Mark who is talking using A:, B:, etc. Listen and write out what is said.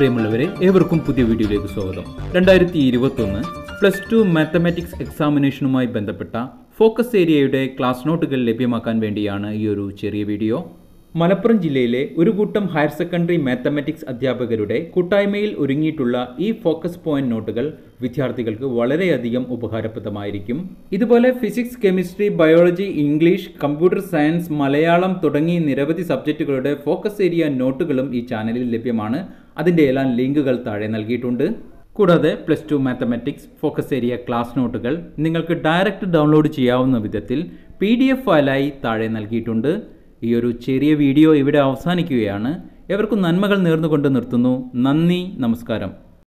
A: പ്രിയമുള്ളവരെ ഏവർക്കും പുതിയ വീഡിയോയിലേക്ക് സ്വാഗതം രണ്ടായിരത്തി ഇരുപത്തൊന്ന് പ്ലസ് ടു മാത്തമാറ്റിക്സ് എക്സാമിനേഷനുമായി ബന്ധപ്പെട്ട ഫോക്കസ് ഏരിയയുടെ ക്ലാസ് നോട്ടുകൾ ലഭ്യമാക്കാൻ വേണ്ടിയാണ് ഈ ഒരു ചെറിയ വീഡിയോ മലപ്പുറം ജില്ലയിലെ ഒരു കൂട്ടം ഹയർ സെക്കൻഡറി മാത്തമാറ്റിക്സ് അധ്യാപകരുടെ കൂട്ടായ്മയിൽ ഒരുങ്ങിയിട്ടുള്ള ഈ ഫോക്കസ് പോയിന്റ് നോട്ടുകൾ വിദ്യാർത്ഥികൾക്ക് വളരെയധികം ഉപകാരപ്രദമായിരിക്കും ഇതുപോലെ physics chemistry biology English computer science Malayalam തുടങ്ങി നിരവധി സബ്ജക്റ്റുകളുടെ ഫോക്കസ് ഏരിയ നോട്ടുകളും ഈ ചാനലിൽ ലഭ്യമാണ് അതിൻ്റെ എല്ലാം ലിങ്കുകൾ താഴെ നൽകിയിട്ടുണ്ട് കൂടാതെ plus two mathematics focus area class നോട്ടുകൾ നിങ്ങൾക്ക് ഡയറക്റ്റ് ഡൗൺലോഡ് ചെയ്യാവുന്ന വിധത്തിൽ പി ഡി എഫ് ഫയലായി താഴെ നൽകിയിട്ടുണ്ട് ഈ ഒരു ചെറിയ വീഡിയോ ഇവിടെ അവസാനിക്കുകയാണ് എവർക്കും നന്മകൾ നേർന്നുകൊണ്ട് നിർത്തുന്നു നന്ദി നമസ്കാരം